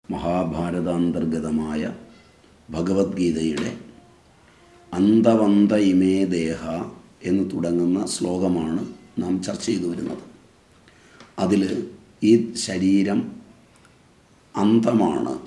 മഹാഭാരതാന്തർഗതമായ ഭഗവത്ഗീതയുടെ അന്തവന്ത ഇമേ ദേഹ എന്ന് തുടങ്ങുന്ന ശ്ലോകമാണ് നാം ചർച്ച ചെയ്തു വരുന്നത് അതിൽ ഈ ശരീരം അന്തമാണ്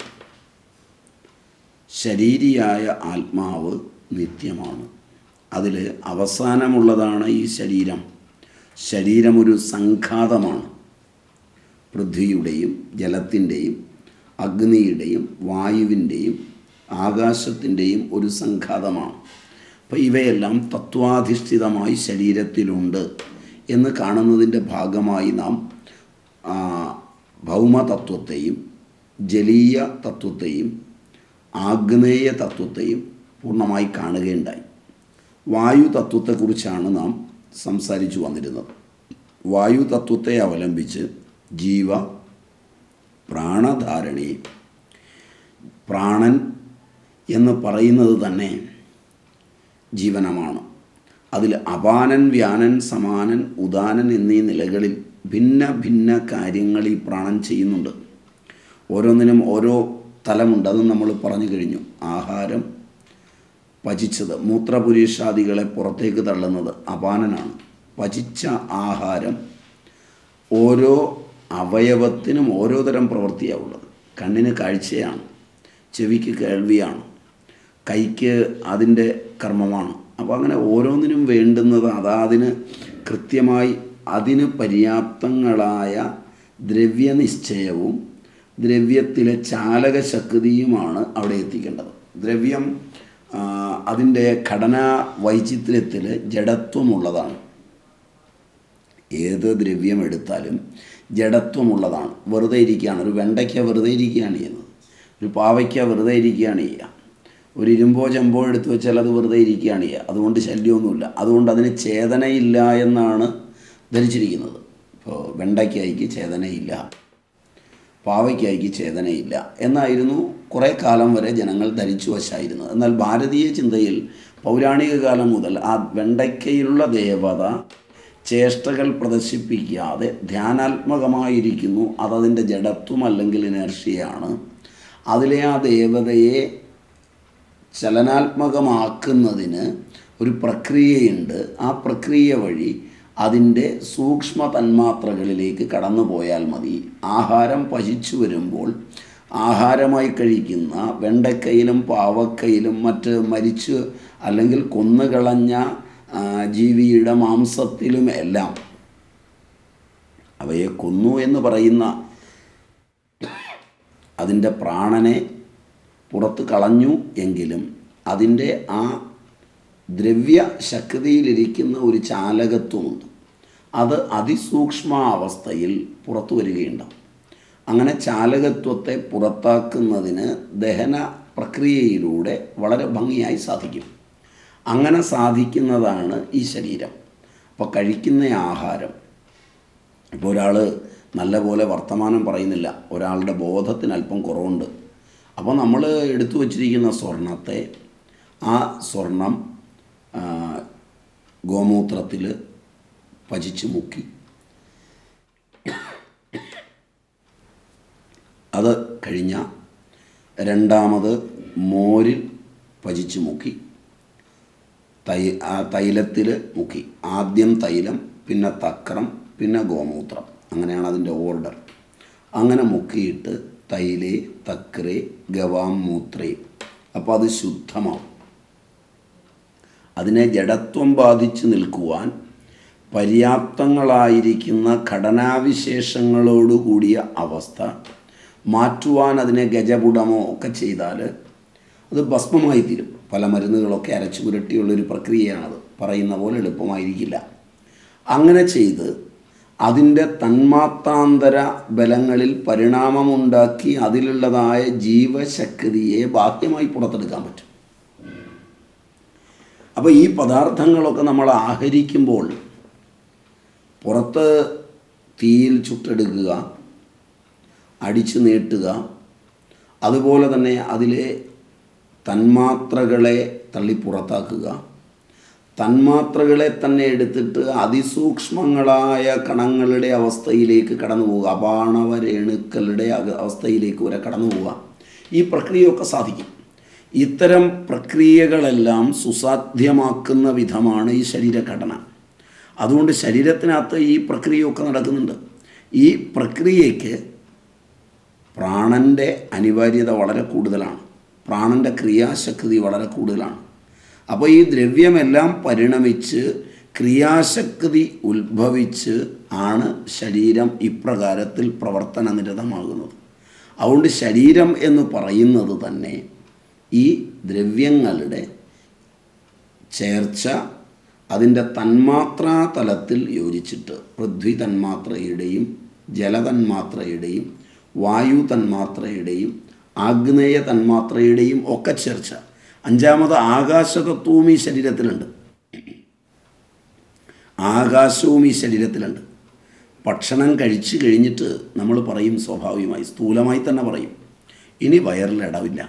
ശരീരിയായ ആത്മാവ് നിത്യമാണ് അതിൽ അവസാനമുള്ളതാണ് ഈ ശരീരം ശരീരം ഒരു സംഘാതമാണ് പൃഥ്വിയുടെയും ജലത്തിൻ്റെയും അഗ്നിയുടെയും വായുവിൻ്റെയും ആകാശത്തിൻ്റെയും ഒരു സംഘാതമാണ് അപ്പോൾ ഇവയെല്ലാം തത്വാധിഷ്ഠിതമായി ശരീരത്തിലുണ്ട് എന്ന് കാണുന്നതിൻ്റെ ഭാഗമായി നാം ആ, ഭൗമതത്വത്തെയും ജലീയ തത്വത്തെയും ആഗ്നേയ തത്വത്തെയും പൂർണ്ണമായി കാണുകയുണ്ടായി വായു തത്വത്തെക്കുറിച്ചാണ് നാം സംസാരിച്ചു വന്നിരുന്നത് വായു തത്വത്തെ അവലംബിച്ച് ജീവ പ്രാണധാരണി പ്രാണൻ എന്ന് പറയുന്നത് തന്നെ ജീവനമാണ് അതിൽ അപാനൻ വ്യാനൻ സമാനൻ ഉദാനൻ എന്നീ നിലകളിൽ ഭിന്ന ഭിന്ന കാര്യങ്ങൾ ഈ പ്രാണൻ ചെയ്യുന്നുണ്ട് ഓരോന്നിനും ഓരോ തലമുണ്ട് അത് നമ്മൾ പറഞ്ഞു കഴിഞ്ഞു ആഹാരം പചിച്ചത് മൂത്രപുരീഷാദികളെ പുറത്തേക്ക് തള്ളുന്നത് അപാനനാണ് പചിച്ച ആഹാരം ഓരോ അവയവത്തിനും ഓരോ തരം പ്രവൃത്തിയാണ് ഉള്ളത് കണ്ണിന് കാഴ്ചയാണ് ചെവിക്ക് കേൾവിയാണ് കൈക്ക് അതിൻ്റെ കർമ്മമാണ് അപ്പോൾ അങ്ങനെ ഓരോന്നിനും വേണ്ടുന്നത് അതാതിന് കൃത്യമായി അതിന് പര്യാപ്തങ്ങളായ ദ്രവ്യനിശ്ചയവും ദ്രവ്യത്തിലെ ചാലകശക്തിയുമാണ് അവിടെ എത്തിക്കേണ്ടത് ദ്രവ്യം ആ, അതിൻ്റെ ഘടനാ വൈചിത്ര്യത്തിൽ ജഡത്വമുള്ളതാണ് ഏത് ദ്രവ്യം എടുത്താലും ജഡത്വമുള്ളതാണ് വെറുതെ ഇരിക്കുകയാണ് ഒരു വെണ്ടയ്ക്ക വെറുതെ ഇരിക്കുകയാണ് ചെയ്യുന്നത് ഒരു പാവയ്ക്ക വെറുതെ ഇരിക്കുകയാണ് ചെയ്യുക ഒരു ഇരുമ്പോ ചെമ്പോ എടുത്തു വെച്ചാൽ അത് വെറുതെ ഇരിക്കുകയാണ് ചെയ്യുക അതുകൊണ്ട് ശല്യമൊന്നുമില്ല അതുകൊണ്ട് അതിന് ചേതനയില്ല എന്നാണ് ധരിച്ചിരിക്കുന്നത് ഇപ്പോൾ വെണ്ടയ്ക്കായിക്ക് ചേതനയില്ല പാവയ്ക്കായിക്ക് ചേതനയില്ല എന്നായിരുന്നു കുറേ കാലം വരെ ജനങ്ങൾ ധരിച്ചു വശായിരുന്നത് എന്നാൽ ഭാരതീയ ചിന്തയിൽ പൗരാണിക കാലം മുതൽ ആ വെണ്ടയ്ക്കയിലുള്ള ദേവത ചേഷ്ടകൾ പ്രദർശിപ്പിക്കാതെ ധ്യാനാത്മകമായിരിക്കുന്നു അതതിൻ്റെ ജഡത്വം അല്ലെങ്കിൽ ഇനർഷിയാണ് അതിലെ ആ ദേവതയെ ചലനാത്മകമാക്കുന്നതിന് ഒരു പ്രക്രിയയുണ്ട് ആ പ്രക്രിയ വഴി അതിൻ്റെ സൂക്ഷ്മ തന്മാത്രകളിലേക്ക് കടന്നു പോയാൽ മതി ആഹാരം പചിച്ചു വരുമ്പോൾ ആഹാരമായി കഴിക്കുന്ന വെണ്ടക്കയിലും പാവക്കയിലും മറ്റ് മരിച്ച് അല്ലെങ്കിൽ കൊന്നുകളഞ്ഞ ആ, ജീവിയുടെ മാംസത്തിലും എല്ലാം അവയെ കൊന്നു എന്ന് പറയുന്ന അതിൻ്റെ പ്രാണനെ പുറത്ത് കളഞ്ഞു എങ്കിലും അതിൻ്റെ ആ ദ്രവ്യ ശക്തിയിലിരിക്കുന്ന ഒരു ചാലകത്വമുണ്ട് അത് അതിസൂക്ഷ്മ അവസ്ഥയിൽ പുറത്തു വരികയുണ്ടാവും അങ്ങനെ ചാലകത്വത്തെ പുറത്താക്കുന്നതിന് ദഹന പ്രക്രിയയിലൂടെ വളരെ ഭംഗിയായി സാധിക്കും അങ്ങനെ സാധിക്കുന്നതാണ് ഈ ശരീരം അപ്പോൾ കഴിക്കുന്ന ആഹാരം ഇപ്പോൾ ഒരാൾ നല്ലപോലെ വർത്തമാനം പറയുന്നില്ല ഒരാളുടെ ബോധത്തിന് അല്പം കുറവുണ്ട് അപ്പോൾ നമ്മൾ എടുത്തു വച്ചിരിക്കുന്ന സ്വർണത്തെ ആ സ്വർണം ആ, ഗോമൂത്രത്തിൽ പചിച്ച് മുക്കി അത് കഴിഞ്ഞ രണ്ടാമത് മോരിൽ പചിച്ച് മുക്കി തൈ ആ തൈലത്തിൽ മുക്കി ആദ്യം തൈലം പിന്നെ തക്രം പിന്നെ ഗോമൂത്രം അങ്ങനെയാണ് അതിൻ്റെ ഓർഡർ അങ്ങനെ മുക്കിയിട്ട് തൈലേ തക്രേ ഗവാം മൂത്രേ അപ്പോൾ അത് ശുദ്ധമാവും അതിനെ ജഡത്വം ബാധിച്ച് നിൽക്കുവാൻ പര്യാപ്തങ്ങളായിരിക്കുന്ന ഘടനാവിശേഷങ്ങളോടുകൂടിയ അവസ്ഥ മാറ്റുവാൻ അതിനെ ഗജപുടമോ ഒക്കെ ചെയ്താൽ അത് ഭസ്മമായി തീരും പല മരുന്നുകളൊക്കെ അരച്ചു പുരട്ടിയുള്ളൊരു പ്രക്രിയയാണത് പറയുന്ന പോലെ എളുപ്പമായിരിക്കില്ല അങ്ങനെ ചെയ്ത് അതിൻ്റെ തന്മാത്രാന്തര ബലങ്ങളിൽ പരിണാമമുണ്ടാക്കി അതിലുള്ളതായ ജീവശക്തിയെ ബാഹ്യമായി പുറത്തെടുക്കാൻ പറ്റും അപ്പോൾ ഈ പദാർത്ഥങ്ങളൊക്കെ നമ്മൾ ആഹരിക്കുമ്പോൾ പുറത്ത് തീയിൽ ചുട്ടെടുക്കുക അടിച്ചു നീട്ടുക അതുപോലെ തന്നെ അതിലെ തന്മാത്രകളെ തള്ളി പുറത്താക്കുക തന്മാത്രകളെ തന്നെ എടുത്തിട്ട് അതിസൂക്ഷ്മങ്ങളായ കണങ്ങളുടെ അവസ്ഥയിലേക്ക് കടന്നു പോവുക അപാണവ രേണുക്കളുടെ അക- അവസ്ഥയിലേക്ക് വരെ കടന്നു പോവുക ഈ പ്രക്രിയയൊക്കെ സാധിക്കും ഇത്തരം പ്രക്രിയകളെല്ലാം സുസാധ്യമാക്കുന്ന വിധമാണ് ഈ ശരീരഘടന അതുകൊണ്ട് ശരീരത്തിനകത്ത് ഈ പ്രക്രിയയൊക്കെ നടക്കുന്നുണ്ട് ഈ പ്രക്രിയയ്ക്ക് പ്രാണൻ്റെ അനിവാര്യത വളരെ കൂടുതലാണ് പ്രാണൻ്റെ ക്രിയാശക്തി വളരെ കൂടുതലാണ് അപ്പോൾ ഈ ദ്രവ്യമെല്ലാം പരിണമിച്ച് ക്രിയാശക്തി ഉത്ഭവിച്ച് ആണ് ശരീരം ഇപ്രകാരത്തിൽ പ്രവർത്തന നിരതമാകുന്നത് അതുകൊണ്ട് ശരീരം എന്ന് പറയുന്നത് തന്നെ ഈ ദ്രവ്യങ്ങളുടെ ചേർച്ച അതിൻ്റെ തന്മാത്രാ തലത്തിൽ യോജിച്ചിട്ട് പൃഥ്വി തന്മാത്രയുടെയും ജലതന്മാത്രയുടെയും വായു തന്മാത്രയുടെയും ആഗ്നേയ തന്മാത്രയുടെയും ഒക്കെ ചേർച്ച അഞ്ചാമത് ആകാശതത്വവും ഈ ശരീരത്തിലുണ്ട് ആകാശവും ഈ ശരീരത്തിലുണ്ട് ഭക്ഷണം കഴിച്ചു കഴിഞ്ഞിട്ട് നമ്മൾ പറയും സ്വാഭാവികമായി സ്ഥൂലമായി തന്നെ പറയും ഇനി വയറിൽ ഇടവില്ല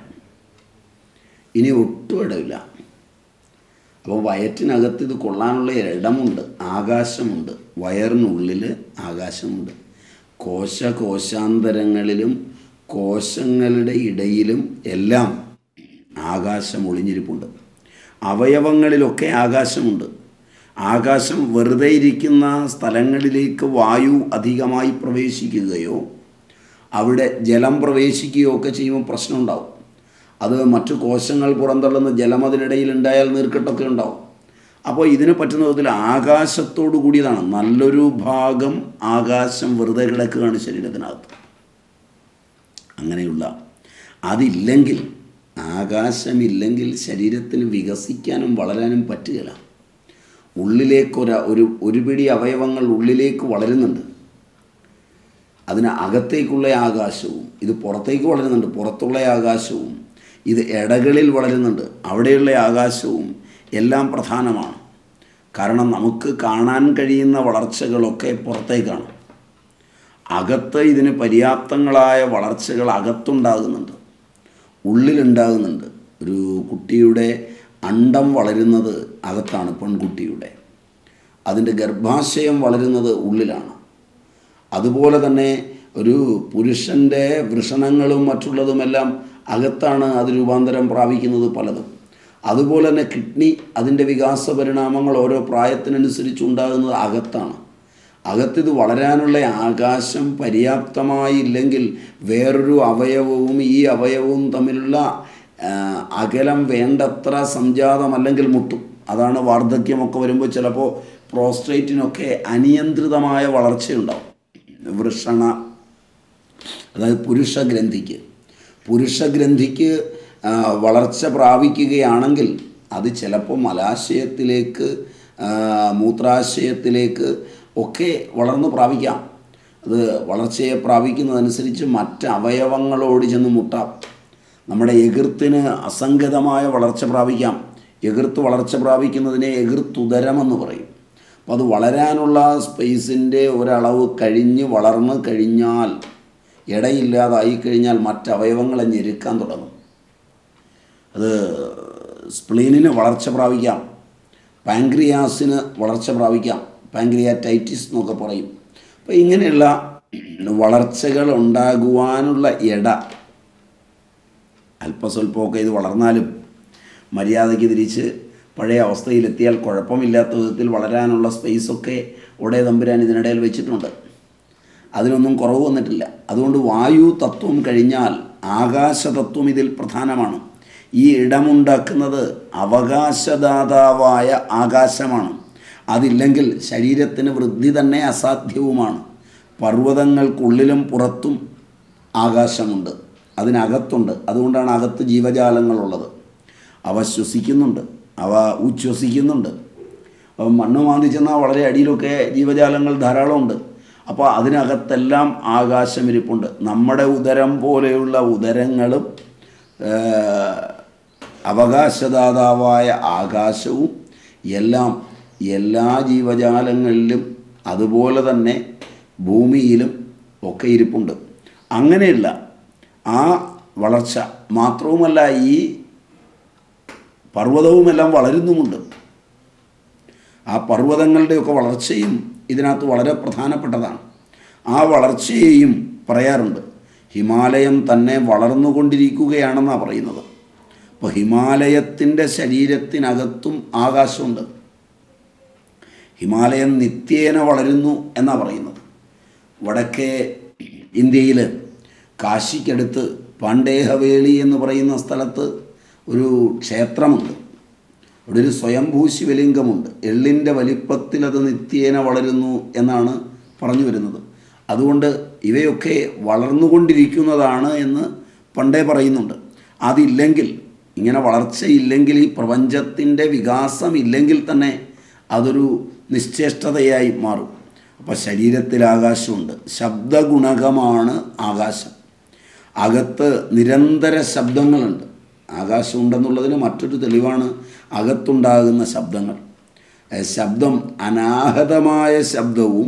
ഇനി ഒട്ടും ഇടവില്ല അപ്പോൾ വയറ്റിനകത്ത് ഇത് കൊള്ളാനുള്ള ഇടമുണ്ട് ആകാശമുണ്ട് വയറിനുള്ളിൽ ആകാശമുണ്ട് കോശ കോശാന്തരങ്ങളിലും കോശങ്ങളുടെ ഇടയിലും എല്ലാം ആകാശം ഒളിഞ്ഞിരിപ്പുണ്ട് അവയവങ്ങളിലൊക്കെ ആകാശമുണ്ട് ആകാശം വെറുതെ ഇരിക്കുന്ന സ്ഥലങ്ങളിലേക്ക് വായു അധികമായി പ്രവേശിക്കുകയോ അവിടെ ജലം പ്രവേശിക്കുകയോ ഒക്കെ ചെയ്യുമ്പോൾ പ്രശ്നമുണ്ടാവും അത് മറ്റു കോശങ്ങൾ പുറന്തള്ളുന്ന ജലം അതിനിടയിൽ ഉണ്ടായാൽ നീർക്കെട്ടൊക്കെ ഉണ്ടാവും അപ്പോൾ ഇതിന് പറ്റുന്ന വിധത്തിൽ ആകാശത്തോടു കൂടിയതാണ് നല്ലൊരു ഭാഗം ആകാശം വെറുതെ കിടക്കുകയാണ് ശരീരത്തിനകത്ത് അങ്ങനെയുള്ള അതില്ലെങ്കിൽ ആകാശമില്ലെങ്കിൽ ശരീരത്തിന് വികസിക്കാനും വളരാനും പറ്റുകയില്ല ഉള്ളിലേക്കൊര ഒരു ഒരു പിടി അവയവങ്ങൾ ഉള്ളിലേക്ക് വളരുന്നുണ്ട് അതിന് അകത്തേക്കുള്ള ആകാശവും ഇത് പുറത്തേക്ക് വളരുന്നുണ്ട് പുറത്തുള്ള ആകാശവും ഇത് ഇടകളിൽ വളരുന്നുണ്ട് അവിടെയുള്ള ആകാശവും എല്ലാം പ്രധാനമാണ് കാരണം നമുക്ക് കാണാൻ കഴിയുന്ന വളർച്ചകളൊക്കെ പുറത്തേക്കാണ് അകത്ത് ഇതിന് പര്യാപ്തങ്ങളായ വളർച്ചകൾ അകത്തുണ്ടാകുന്നുണ്ട് ഉള്ളിലുണ്ടാകുന്നുണ്ട് ഒരു കുട്ടിയുടെ അണ്ടം വളരുന്നത് അകത്താണ് പെൺകുട്ടിയുടെ അതിൻ്റെ ഗർഭാശയം വളരുന്നത് ഉള്ളിലാണ് അതുപോലെ തന്നെ ഒരു പുരുഷൻ്റെ വൃഷണങ്ങളും മറ്റുള്ളതുമെല്ലാം അകത്താണ് അത് രൂപാന്തരം പ്രാപിക്കുന്നത് പലതും അതുപോലെ തന്നെ കിഡ്നി അതിൻ്റെ വികാസ പരിണാമങ്ങൾ ഓരോ പ്രായത്തിനനുസരിച്ച് ഉണ്ടാകുന്നത് അകത്താണ് അകത്തിത് വളരാനുള്ള ആകാശം പര്യാപ്തമായില്ലെങ്കിൽ വേറൊരു അവയവവും ഈ അവയവവും തമ്മിലുള്ള ആ, അകലം വേണ്ടത്ര സംജാതമല്ലെങ്കിൽ മുട്ടും അതാണ് വാർദ്ധക്യമൊക്കെ വരുമ്പോൾ ചിലപ്പോൾ പ്രോസ്ട്രേറ്റിനൊക്കെ അനിയന്ത്രിതമായ വളർച്ചയുണ്ടാവും വൃഷണ അതായത് പുരുഷഗ്രന്ഥിക്ക് പുരുഷഗ്രന്ഥിക്ക് ആ, വളർച്ച പ്രാപിക്കുകയാണെങ്കിൽ അത് ചിലപ്പോൾ മലാശയത്തിലേക്ക് ആ, മൂത്രാശയത്തിലേക്ക് ഒക്കെ വളർന്ന് പ്രാപിക്കാം അത് വളർച്ചയെ പ്രാപിക്കുന്നതനുസരിച്ച് മറ്റ് അവയവങ്ങളോട് ചെന്ന് മുട്ടാം നമ്മുടെ എകിർത്തിന് അസംഗതമായ വളർച്ച പ്രാപിക്കാം എകിർത്ത് വളർച്ച പ്രാപിക്കുന്നതിനെ എകിർത്തുദരമെന്ന് പറയും അപ്പോൾ അത് വളരാനുള്ള സ്പേസിൻ്റെ ഒരളവ് കഴിഞ്ഞ് വളർന്ന് കഴിഞ്ഞാൽ ഇടയില്ലാതായി കഴിഞ്ഞാൽ മറ്റ് അവയവങ്ങളെ ഞെരുക്കാൻ തുടങ്ങും അത് സ്പ്ലീനിന് വളർച്ച പ്രാപിക്കാം പാങ്ക്രിയാസിന് വളർച്ച പ്രാപിക്കാം പാങ്ക്രിയാറ്റൈറ്റിസ് എന്നൊക്കെ പറയും അപ്പോൾ ഇങ്ങനെയുള്ള വളർച്ചകൾ ഉണ്ടാകുവാനുള്ള ഇട അല്പസ്വല്പമൊക്കെ ഇത് വളർന്നാലും മര്യാദയ്ക്ക് തിരിച്ച് പഴയ അവസ്ഥയിലെത്തിയാൽ കുഴപ്പമില്ലാത്ത വിധത്തിൽ വളരാനുള്ള സ്പേസൊക്കെ ഉടേ തമ്പുരാൻ ഇതിനിടയിൽ വെച്ചിട്ടുണ്ട് അതിനൊന്നും കുറവ് വന്നിട്ടില്ല അതുകൊണ്ട് വായു തത്വം കഴിഞ്ഞാൽ ആകാശതത്വം ഇതിൽ പ്രധാനമാണ് ഈ ഇടമുണ്ടാക്കുന്നത് അവകാശദാതാവായ ആകാശമാണ് അതില്ലെങ്കിൽ ശരീരത്തിന് വൃദ്ധി തന്നെ അസാധ്യവുമാണ് പർവ്വതങ്ങൾക്കുള്ളിലും പുറത്തും ആകാശമുണ്ട് അതിനകത്തുണ്ട് അതുകൊണ്ടാണ് അകത്ത് ജീവജാലങ്ങളുള്ളത് അവ ശ്വസിക്കുന്നുണ്ട് അവ ഉച്ഛ്വസിക്കുന്നുണ്ട് അപ്പം മണ്ണ് മാന്തി ചെന്നാൽ വളരെ അടിയിലൊക്കെ ജീവജാലങ്ങൾ ധാരാളമുണ്ട് അപ്പോൾ അതിനകത്തെല്ലാം ആകാശം ഇരിപ്പുണ്ട് നമ്മുടെ ഉദരം പോലെയുള്ള ഉദരങ്ങളും ഏഹ്, അവകാശദാതാവായ ആകാശവും എല്ലാം എല്ലാ ജീവജാലങ്ങളിലും അതുപോലെ തന്നെ ഭൂമിയിലും ഒക്കെ ഇരിപ്പുണ്ട് അങ്ങനെയുള്ള ആ വളർച്ച മാത്രവുമല്ല ഈ പർവ്വതവുമെല്ലാം വളരുന്നുമുണ്ട് ആ പർവ്വതങ്ങളുടെയൊക്കെ വളർച്ചയും ഇതിനകത്ത് വളരെ പ്രധാനപ്പെട്ടതാണ് ആ വളർച്ചയെയും പറയാറുണ്ട് ഹിമാലയം തന്നെ വളർന്നുകൊണ്ടിരിക്കുകയാണെന്നാണ് പറയുന്നത് അപ്പോൾ ഹിമാലയത്തിൻ്റെ ശരീരത്തിനകത്തും ആകാശമുണ്ട് ഹിമാലയം നിത്യേന വളരുന്നു എന്നാണ് പറയുന്നത് വടക്കേ ഇന്ത്യയിൽ കാശിക്കടുത്ത് പാണ്ഡേഹവേളി എന്ന് പറയുന്ന സ്ഥലത്ത് ഒരു ക്ഷേത്രമുണ്ട് അവിടെ ഒരു സ്വയംഭൂ ശിവലിംഗമുണ്ട് എള്ളിൻ്റെ വലിപ്പത്തിൽ അത് നിത്യേന വളരുന്നു എന്നാണ് പറഞ്ഞു വരുന്നത് അതുകൊണ്ട് ഇവയൊക്കെ വളർന്നുകൊണ്ടിരിക്കുന്നതാണ് എന്ന് പണ്ടേ പറയുന്നുണ്ട് അതില്ലെങ്കിൽ ഇങ്ങനെ വളർച്ചയില്ലെങ്കിൽ ഈ പ്രപഞ്ചത്തിൻ്റെ വികാസം ഇല്ലെങ്കിൽ തന്നെ അതൊരു നിശ്ചേഷ്ടതയായി മാറും അപ്പോൾ ശരീരത്തിൽ ആകാശമുണ്ട് ശബ്ദഗുണകമാണ് ആകാശം അകത്ത് നിരന്തര ശബ്ദങ്ങളുണ്ട് ആകാശമുണ്ടെന്നുള്ളതിന് മറ്റൊരു തെളിവാണ് അകത്തുണ്ടാകുന്ന ശബ്ദങ്ങൾ ഏ, ശബ്ദം അനാഹതമായ ശബ്ദവും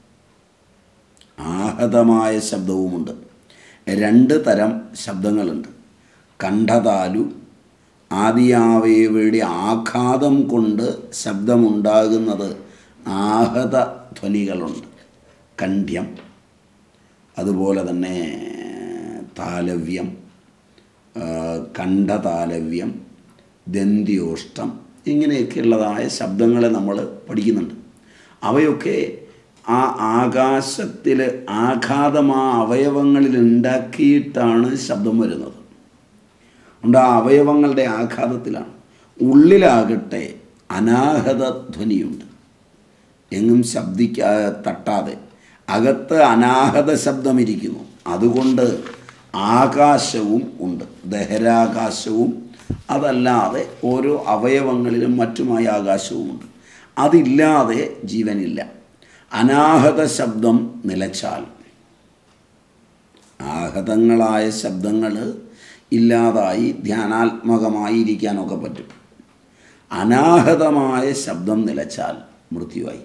ആഹതമായ ശബ്ദവുമുണ്ട് രണ്ട് തരം ശബ്ദങ്ങളുണ്ട് കണ്ഠതാലു ആദിയാവയവയുടെ ആഘാതം കൊണ്ട് ശബ്ദമുണ്ടാകുന്നത് ആഹത ധ്വനികളുണ്ട് കണ്ഠ്യം അതുപോലെ തന്നെ താലവ്യം ആ, കണ്ഠതാലവ്യം ദന്ത്യോഷ്ടം ഇങ്ങനെയൊക്കെയുള്ളതായ ശബ്ദങ്ങളെ നമ്മൾ പഠിക്കുന്നുണ്ട് അവയൊക്കെ ആ ആകാശത്തിൽ ആഘാതം ആ അവയവങ്ങളിൽ ഉണ്ടാക്കിയിട്ടാണ് ശബ്ദം വരുന്നത് അതുകൊണ്ട് ആ അവയവങ്ങളുടെ ആഘാതത്തിലാണ് ഉള്ളിലാകട്ടെ അനാഹത ധ്വനിയുണ്ട് എങ്ങും ശബ്ദിക്കാ തട്ടാതെ അകത്ത് അനാഹത ശബ്ദമിരിക്കുന്നു അതുകൊണ്ട് ആകാശവും ഉണ്ട് ദഹരാകാശവും അതല്ലാതെ ഓരോ അവയവങ്ങളിലും മറ്റുമായ ആകാശവുമുണ്ട് അതില്ലാതെ ജീവനില്ല അനാഹത ശബ്ദം നിലച്ചാൽ ആഹതങ്ങളായ ശബ്ദങ്ങൾ ഇല്ലാതായി ധ്യാനാത്മകമായി ഇരിക്കാനൊക്കെ പറ്റും അനാഹതമായ ശബ്ദം നിലച്ചാൽ മൃത്യുവായി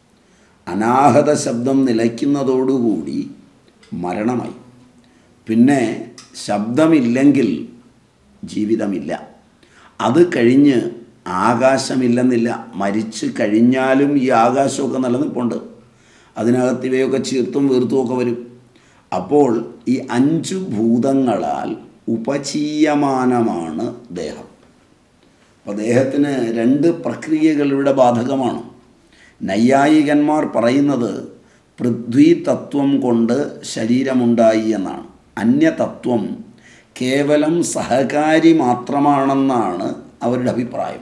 അനാഹത ശബ്ദം നിലയ്ക്കുന്നതോടുകൂടി മരണമായി പിന്നെ ശബ്ദമില്ലെങ്കിൽ ജീവിതമില്ല അത് കഴിഞ്ഞ് ആകാശമില്ലെന്നില്ല മരിച്ചു കഴിഞ്ഞാലും ഈ ആകാശമൊക്കെ നിലനിൽപ്പുണ്ട് അതിനകത്ത് ഇവയൊക്കെ ചീർത്തും വീർത്തും ഒക്കെ വരും അപ്പോൾ ഈ അഞ്ചു ഭൂതങ്ങളാൽ ഉപചീയമാനമാണ് ദേഹം അപ്പോൾ ദേഹത്തിന് രണ്ട് പ്രക്രിയകൾ ഇവിടെ ബാധകമാണ് നൈയായികന്മാർ പറയുന്നത് പൃഥ്വി തത്വം കൊണ്ട് ശരീരമുണ്ടായി എന്നാണ് അന്യതത്വം കേവലം സഹകാരി മാത്രമാണെന്നാണ് അവരുടെ അഭിപ്രായം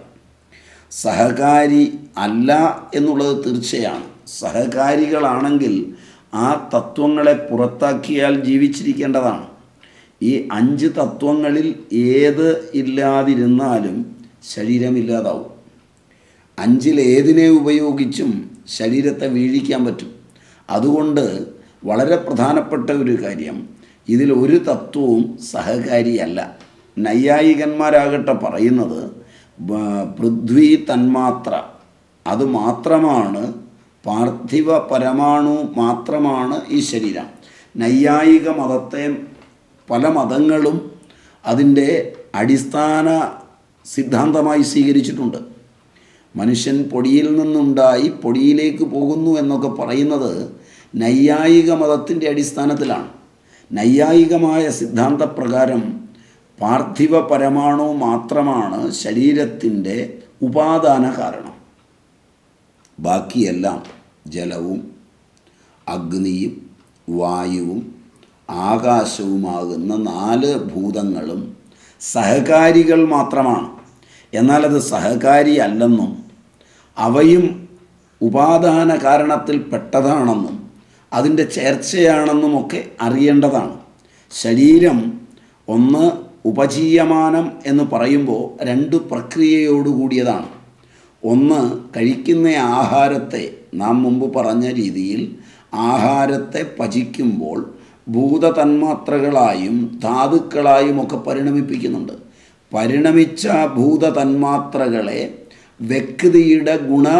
സഹകാരി അല്ല എന്നുള്ളത് തീർച്ചയാണ് സഹകാരികളാണെങ്കിൽ ആ തത്വങ്ങളെ പുറത്താക്കിയാൽ ജീവിച്ചിരിക്കേണ്ടതാണ് ഈ അഞ്ച് തത്വങ്ങളിൽ ഏത് ഇല്ലാതിരുന്നാലും ശരീരമില്ലാതാവും അഞ്ചിൽ ഏതിനെ ഉപയോഗിച്ചും ശരീരത്തെ വീഴിക്കാൻ പറ്റും അതുകൊണ്ട് വളരെ പ്രധാനപ്പെട്ട ഒരു കാര്യം ഇതിൽ ഒരു തത്വവും സഹകാരിയല്ല നൈയായികന്മാരാകട്ടെ പറയുന്നത് ബ- പൃഥ്വി തന്മാത്ര അത് മാത്രമാണ് പാർത്ഥിവ പരമാണു മാത്രമാണ് ഈ ശരീരം നൈയായിക മതത്തെ പല മതങ്ങളും അതിൻ്റെ അടിസ്ഥാന സിദ്ധാന്തമായി സ്വീകരിച്ചിട്ടുണ്ട് മനുഷ്യൻ പൊടിയിൽ നിന്നുണ്ടായി പൊടിയിലേക്ക് പോകുന്നു എന്നൊക്കെ പറയുന്നത് നൈയായിക മതത്തിൻ്റെ അടിസ്ഥാനത്തിലാണ് നൈയായികമായ സിദ്ധാന്തപ്രകാരം പാർത്ഥിവ പരമാണു മാത്രമാണ് ശരീരത്തിൻ്റെ ഉപാദാന കാരണം ബാക്കിയെല്ലാം ജലവും അഗ്നിയും വായുവും ആകാശവുമാകുന്ന നാല് ഭൂതങ്ങളും സഹകാരികൾ മാത്രമാണ് എന്നാൽ അത് സഹകാരി അല്ലെന്നും അവയും ഉപാദാന കാരണത്തിൽ പെട്ടതാണെന്നും അതിൻ്റെ ചേർച്ചയാണെന്നുമൊക്കെ അറിയേണ്ടതാണ് ശരീരം ഒന്ന് ഉപജീയമാനം എന്ന് പറയുമ്പോൾ രണ്ട് പ്രക്രിയയോടുകൂടിയതാണ് ഒന്ന് കഴിക്കുന്ന ആഹാരത്തെ നാം മുമ്പ് പറഞ്ഞ രീതിയിൽ ആഹാരത്തെ പചിക്കുമ്പോൾ ഭൂതതന്മാത്രകളായും ധാതുക്കളായും ഒക്കെ പരിണമിപ്പിക്കുന്നുണ്ട് പരിണമിച്ച ഭൂതതന്മാത്രകളെ വ്യക്തിയുടെ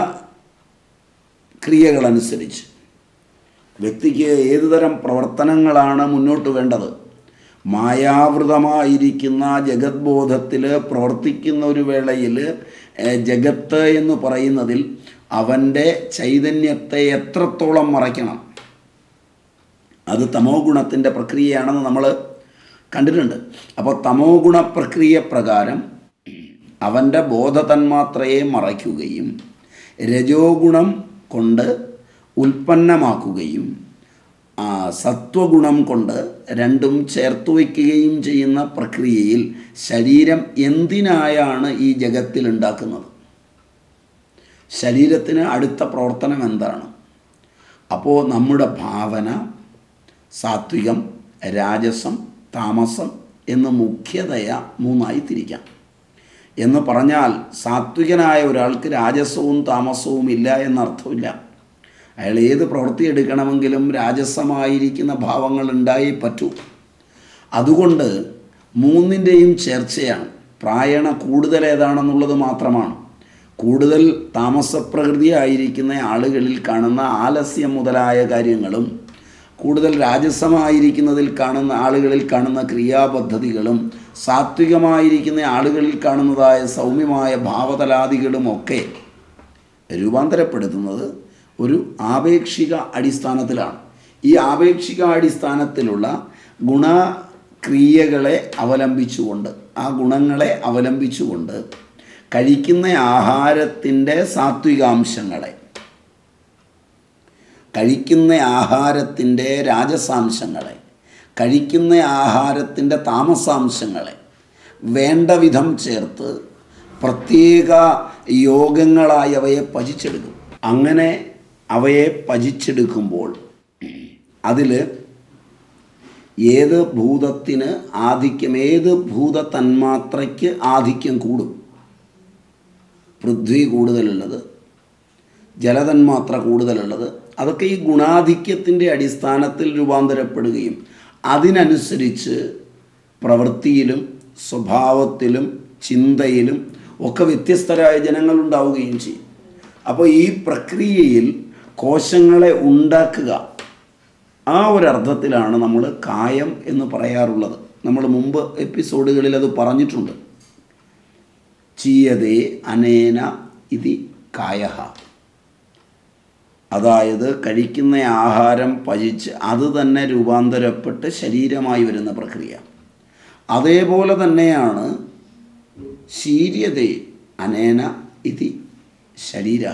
ഗുണക്രിയകളനുസരിച്ച് വ്യക്തിക്ക് ഏതുതരം പ്രവർത്തനങ്ങളാണ് മുന്നോട്ട് വേണ്ടത് മായാവൃതമായിരിക്കുന്ന ജഗത്ബോധത്തിൽ പ്രവർത്തിക്കുന്ന ഒരു വേളയിൽ ഏഹ്, ജഗത്ത് എന്ന് പറയുന്നതിൽ അവൻ്റെ ചൈതന്യത്തെ എത്രത്തോളം മറയ്ക്കണം അത് തമോ ഗുണത്തിൻ്റെ പ്രക്രിയയാണെന്ന് നമ്മൾ കണ്ടിട്ടുണ്ട് അപ്പോൾ തമോ ഗുണ പ്രക്രിയ പ്രകാരം അവൻ്റെ ബോധതന്മാത്രയെ മറയ്ക്കുകയും രജോ ഗുണം കൊണ്ട് ഉൽപ്പന്നമാക്കുകയും ആ, സത്വഗുണം കൊണ്ട് രണ്ടും ചേർത്ത് വയ്ക്കുകയും ചെയ്യുന്ന പ്രക്രിയയിൽ ശരീരം എന്തിനായാണ് ഈ ജഗത്തിൽ ഉണ്ടാക്കുന്നത് ശരീരത്തിന് അടുത്ത പ്രവർത്തനം എന്താണ് അപ്പോൾ നമ്മുടെ ഭാവന സാത്വികം രാജസം താമസം എന്ന് മുഖ്യതയ മൂന്നായി തിരിക്കാം എന്ന് പറഞ്ഞാൽ സാത്വികനായ ഒരാൾക്ക് രാജസവും താമസവും ഇല്ല എന്നർത്ഥമില്ല അയാൾ ഏത് പ്രവൃത്തി എടുക്കണമെങ്കിലും രാജസമായിരിക്കുന്ന ഭാവങ്ങൾ ഉണ്ടായേ പറ്റൂ അതുകൊണ്ട് മൂന്നിൻ്റെയും ചേർച്ചയാണ് പ്രായണ കൂടുതൽ ഏതാണെന്നുള്ളത് മാത്രമാണ് കൂടുതൽ താമസപ്രകൃതി ആയിരിക്കുന്ന ആളുകളിൽ കാണുന്ന ആലസ്യം മുതലായ കാര്യങ്ങളും കൂടുതൽ രാജസമായിരിക്കുന്നതിൽ കാണുന്ന ആളുകളിൽ കാണുന്ന ക്രിയാപദ്ധതികളും സാത്വികമായിരിക്കുന്ന ആളുകളിൽ കാണുന്നതായ സൗമ്യമായ ഭാവതലാദികളുമൊക്കെ രൂപാന്തരപ്പെടുത്തുന്നത് ഒരു ആപേക്ഷിക അടിസ്ഥാനത്തിലാണ് ഈ ആപേക്ഷിക അടിസ്ഥാനത്തിലുള്ള ഗുണക്രിയകളെ അവലംബിച്ചുകൊണ്ട് ആ ഗുണങ്ങളെ അവലംബിച്ചുകൊണ്ട് കഴിക്കുന്ന ആഹാരത്തിൻ്റെ സാത്വികാംശങ്ങളെ കഴിക്കുന്ന ആഹാരത്തിൻ്റെ രാജസാംശങ്ങളെ കഴിക്കുന്ന ആഹാരത്തിൻ്റെ താമസാംശങ്ങളെ വേണ്ട വിധം ചേർത്ത് പ്രത്യേക യോഗങ്ങളായി അവയെ പചിച്ചെടുക്കും അങ്ങനെ അവയെ പചിച്ചെടുക്കുമ്പോൾ അതിൽ ഏത് ഭൂതത്തിന് ആധിക്യം ഏത് ഭൂത തന്മാത്രയ്ക്ക് ആധിക്യം കൂടും പൃഥ്വി കൂടുതലുള്ളത് ജലതന്മാത്ര കൂടുതലുള്ളത് അതൊക്കെ ഈ ഗുണാധിക്യത്തിൻ്റെ അടിസ്ഥാനത്തിൽ രൂപാന്തരപ്പെടുകയും അതിനനുസരിച്ച് പ്രവൃത്തിയിലും സ്വഭാവത്തിലും ചിന്തയിലും ഒക്കെ വ്യത്യസ്തരായ ജനങ്ങളുണ്ടാവുകയും ചെയ്യും അപ്പോൾ ഈ പ്രക്രിയയിൽ കോശങ്ങളെ ഉണ്ടാക്കുക ആ ഒരർത്ഥത്തിലാണ് നമ്മൾ കായം എന്ന് പറയാറുള്ളത് നമ്മൾ മുമ്പ് എപ്പിസോഡുകളിൽ അത് പറഞ്ഞിട്ടുണ്ട് ചീയതേ അനേന ഇതി കായഹ അതായത് കഴിക്കുന്ന ആഹാരം പചിച്ച് അത് തന്നെ രൂപാന്തരപ്പെട്ട് ശരീരമായി വരുന്ന പ്രക്രിയ അതേപോലെ തന്നെയാണ് ശീര്യതേ അനേന ഇതി ശരീര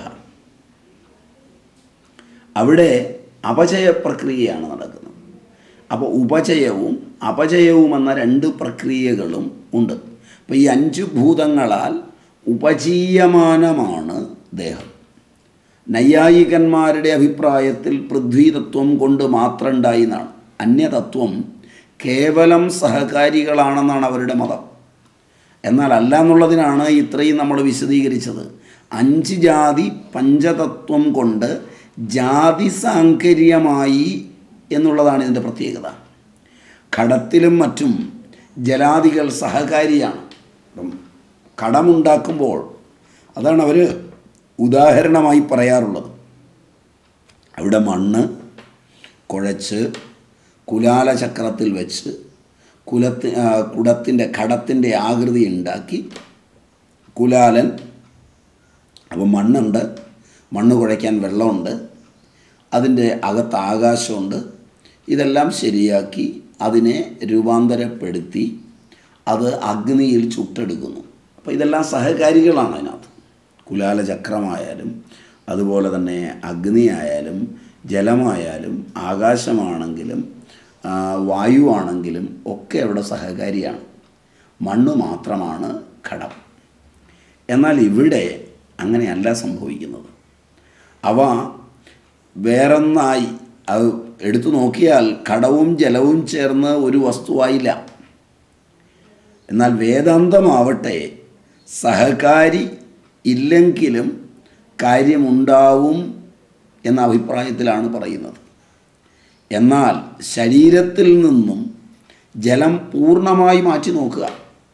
അവിടെ അപചയ പ്രക്രിയയാണ് നടക്കുന്നത് അപ്പോൾ ഉപചയവും അപചയവും എന്ന രണ്ട് പ്രക്രിയകളും ഉണ്ട് അപ്പോൾ ഈ അഞ്ച് ഭൂതങ്ങളാൽ ഉപചീയമാനമാണ് ദേഹം നൈയായികന്മാരുടെ അഭിപ്രായത്തിൽ പൃഥ്വീതത്വം കൊണ്ട് മാത്രം ഉണ്ടായി എന്നാണ് അന്യതത്വം കേവലം സഹകാരികളാണെന്നാണ് അവരുടെ മതം എന്നാൽ അല്ല എന്നുള്ളതിനാണ് ഇത്രയും നമ്മൾ വിശദീകരിച്ചത് അഞ്ച് ജാതി പഞ്ചതത്വം കൊണ്ട് ജാതി സാങ്കര്യമായി എന്നുള്ളതാണ് ഇതിൻ്റെ പ്രത്യേകത ഘടത്തിലും മറ്റും ജലാദികൾ സഹകാരിയാണ് അപ്പം കടമുണ്ടാക്കുമ്പോൾ അതാണ് അവർ ഉദാഹരണമായി പറയാറുള്ളത് അവിടെ മണ്ണ് കുഴച്ച് കുലാലചക്രത്തിൽ വെച്ച് കുലത്തി കുടത്തിൻ്റെ ഘടത്തിൻ്റെ ആകൃതി ഉണ്ടാക്കി കുലാലൻ അപ്പം മണ്ണുണ്ട് മണ്ണ് കുഴയ്ക്കാൻ വെള്ളമുണ്ട് അതിൻ്റെ അകത്ത് ആകാശമുണ്ട് ഇതെല്ലാം ശരിയാക്കി അതിനെ രൂപാന്തരപ്പെടുത്തി അത് അഗ്നിയിൽ ചുട്ടെടുക്കുന്നു അപ്പോൾ ഇതെല്ലാം സഹകാരികളാണ് അതിനകത്ത് കുലാലചക്രമായാലും അതുപോലെ തന്നെ അഗ്നിയായാലും ജലമായാലും ആകാശമാണെങ്കിലും ആ, വായുവാണെങ്കിലും ഒക്കെ അവിടെ സഹകാരിയാണ് മണ്ണ് മാത്രമാണ് ഘടം എന്നാൽ ഇവിടെ അങ്ങനെയല്ല സംഭവിക്കുന്നത് അവ വേറൊന്നായി അത് എടുത്തു നോക്കിയാൽ ഘടവും ജലവും ചേർന്ന് ഒരു വസ്തുവായില്ല എന്നാൽ വേദാന്തമാവട്ടെ സഹകാരി ഇല്ലെങ്കിലും കാര്യമുണ്ടാവും എന്ന അഭിപ്രായത്തിലാണ് പറയുന്നത് എന്നാൽ ശരീരത്തിൽ നിന്നും ജലം പൂർണ്ണമായി മാറ്റി നോക്കുക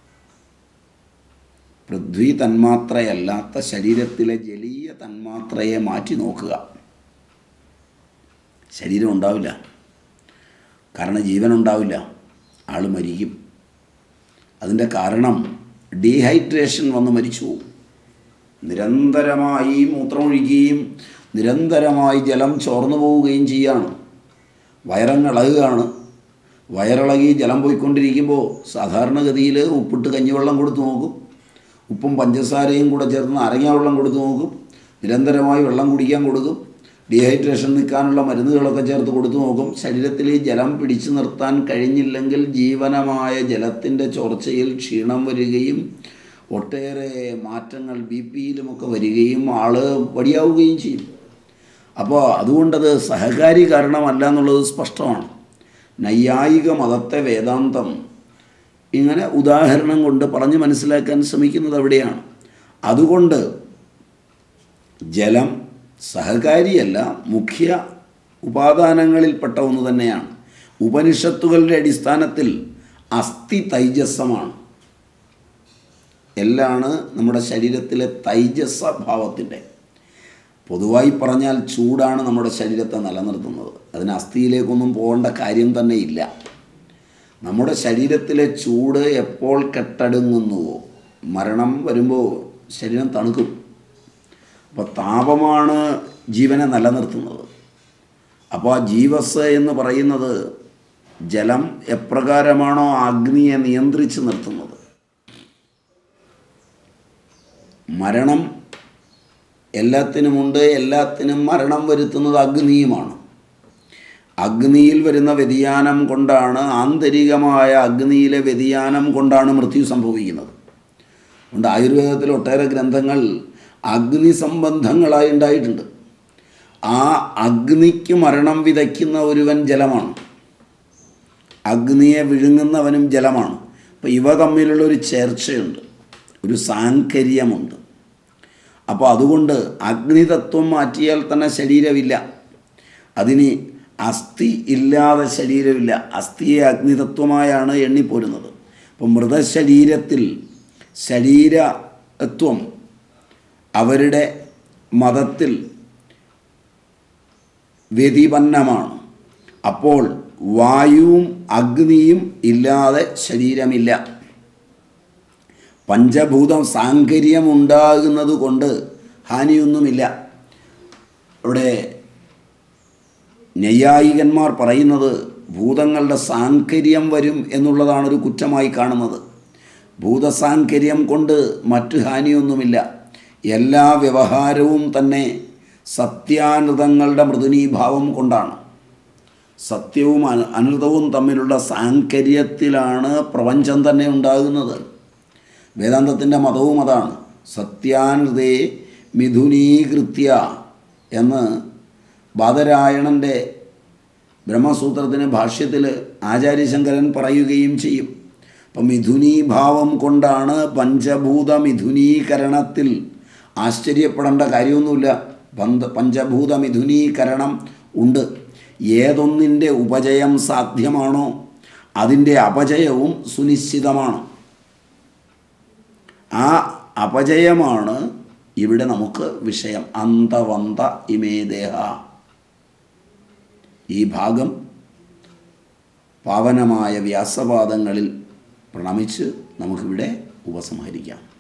പൃഥ്വി തന്മാത്രയല്ലാത്ത ശരീരത്തിലെ ജലീയ തന്മാത്രയെ മാറ്റി നോക്കുക ശരീരം ഉണ്ടാവില്ല കാരണം ജീവൻ ഉണ്ടാവില്ല ആൾ മരിക്കും അതിൻ്റെ കാരണം ഡീഹൈഡ്രേഷൻ വന്ന് മരിച്ചു പോകും നിരന്തരമായി മൂത്രമൊഴിക്കുകയും നിരന്തരമായി ജലം ചോർന്നു പോവുകയും ചെയ്യാണ് വയറങ്ങിളകുകയാണ് വയറിളകി ജലം പോയിക്കൊണ്ടിരിക്കുമ്പോൾ സാധാരണഗതിയിൽ ഉപ്പിട്ട് കഞ്ഞിവെള്ളം കൊടുത്തു നോക്കും ഉപ്പും പഞ്ചസാരയും കൂടെ ചേർത്ത് നാരങ്ങ വെള്ളം കൊടുത്തു നോക്കും നിരന്തരമായി വെള്ളം കുടിക്കാൻ കൊടുക്കും ഡീഹൈഡ്രേഷൻ നിൽക്കാനുള്ള മരുന്നുകളൊക്കെ ചേർത്ത് കൊടുത്തു നോക്കും ശരീരത്തിൽ ഈ ജലം പിടിച്ചു നിർത്താൻ കഴിഞ്ഞില്ലെങ്കിൽ ജീവനമായ ജലത്തിൻ്റെ ചോർച്ചയിൽ ക്ഷീണം വരികയും ഒട്ടേറെ മാറ്റങ്ങൾ ബി പിയിലുമൊക്കെ വരികയും ആള് വടിയാവുകയും ചെയ്യും അപ്പോൾ അതുകൊണ്ടത് സഹകാരി കാരണമല്ല എന്നുള്ളത് സ്പഷ്ടമാണ് നൈയായിക മതത്തെ വേദാന്തം ഇങ്ങനെ ഉദാഹരണം കൊണ്ട് പറഞ്ഞ് മനസ്സിലാക്കാൻ ശ്രമിക്കുന്നത് അവിടെയാണ് അതുകൊണ്ട് ജലം സഹകാരിയല്ല മുഖ്യ ഉപാദാനങ്ങളിൽപ്പെട്ട ഒന്ന് തന്നെയാണ് ഉപനിഷത്തുകളുടെ അടിസ്ഥാനത്തിൽ അസ്ഥി തൈജസ്സമാണ് എല്ലാണ് നമ്മുടെ ശരീരത്തിലെ തൈജസ ഭാവത്തിൻ്റെ പൊതുവായി പറഞ്ഞാൽ ചൂടാണ് നമ്മുടെ ശരീരത്തെ നിലനിർത്തുന്നത് അതിന് അസ്ഥിയിലേക്കൊന്നും പോകേണ്ട കാര്യം തന്നെ ഇല്ല നമ്മുടെ ശരീരത്തിലെ ചൂട് എപ്പോൾ കെട്ടടുങ്ങുന്നുവോ മരണം വരുമ്പോൾ ശരീരം തണുക്കും അപ്പോൾ താപമാണ് ജീവനെ നിലനിർത്തുന്നത് അപ്പോൾ ആ ജീവസ് എന്ന് പറയുന്നത് ജലം എപ്രകാരമാണോ അഗ്നിയെ നിയന്ത്രിച്ച് നിർത്തുന്നത് മരണം എല്ലാത്തിനുമുണ്ട് എല്ലാത്തിനും മരണം വരുത്തുന്നത് അഗ്നിയുമാണ് അഗ്നിയിൽ വരുന്ന വ്യതിയാനം കൊണ്ടാണ് ആന്തരികമായ അഗ്നിയിലെ വ്യതിയാനം കൊണ്ടാണ് മൃത്യു സംഭവിക്കുന്നത് അതുകൊണ്ട് ആയുർവേദത്തിൽ ഒട്ടേറെ ഗ്രന്ഥങ്ങൾ അഗ്നി സംബന്ധങ്ങളായി ഉണ്ടായിട്ടുണ്ട് ആ അഗ്നിക്ക് മരണം വിതയ്ക്കുന്ന ഒരുവൻ ജലമാണ് അഗ്നിയെ വിഴുങ്ങുന്നവനും ജലമാണ് അപ്പോൾ ഇവ തമ്മിലുള്ള ഒരു ചേർച്ചയുണ്ട് ഒരു സാങ്കര്യമുണ്ട് അപ്പോൾ അതുകൊണ്ട് അഗ്നിതത്വം മാറ്റിയാൽ തന്നെ ശരീരമില്ല അതിന് അസ്ഥി ഇല്ലാതെ ശരീരമില്ല അസ്ഥിയെ അഗ്നിതത്വമായാണ് എണ്ണിപ്പോരുന്നത് അപ്പോൾ മൃതശരീരത്തിൽ ശരീരത്വം അവരുടെ മതത്തിൽ വ്യതിപന്നമാണ് അപ്പോൾ വായുവും അഗ്നിയും ഇല്ലാതെ ശരീരമില്ല പഞ്ചഭൂതം സാങ്കര്യമുണ്ടാകുന്നത് കൊണ്ട് ഹാനിയൊന്നുമില്ല ഇവിടെ നൈയായികന്മാർ പറയുന്നത് ഭൂതങ്ങളുടെ സാങ്കര്യം വരും എന്നുള്ളതാണ് ഒരു കുറ്റമായി കാണുന്നത് ഭൂതസാങ്കര്യം കൊണ്ട് മറ്റു ഹാനിയൊന്നുമില്ല എല്ലാ വ്യവഹാരവും തന്നെ സത്യാനൃതങ്ങളുടെ മൃദുനീഭാവം കൊണ്ടാണ് സത്യവും അന- അനൃതവും തമ്മിലുള്ള സാങ്കര്യത്തിലാണ് പ്രപഞ്ചം തന്നെ ഉണ്ടാകുന്നത് വേദാന്തത്തിൻ്റെ മതവും അതാണ് സത്യാനൃതേ മിഥുനീകൃത്യ എന്ന് ബാദരായണൻ്റെ ബ്രഹ്മസൂത്രത്തിന് ഭാഷ്യത്തിൽ ആചാര്യശങ്കരൻ പറയുകയും ചെയ്യും അപ്പം മിഥുനീഭാവം കൊണ്ടാണ് പഞ്ചഭൂത മിഥുനീകരണത്തിൽ ആശ്ചര്യപ്പെടേണ്ട കാര്യമൊന്നുമില്ല പന്ത പഞ്ചഭൂത മിഥുനീകരണം ഉണ്ട് ഏതൊന്നിൻ്റെ ഉപജയം സാധ്യമാണോ അതിൻ്റെ അപജയവും സുനിശ്ചിതമാണ് ആ അപജയമാണ് ഇവിടെ നമുക്ക് വിഷയം അന്തവന്ത ഇമേ ദേഹ ഈ ഭാഗം പാവനമായ വ്യാസപാദങ്ങളിൽ പ്രണമിച്ച് നമുക്കിവിടെ ഉപസംഹരിക്കാം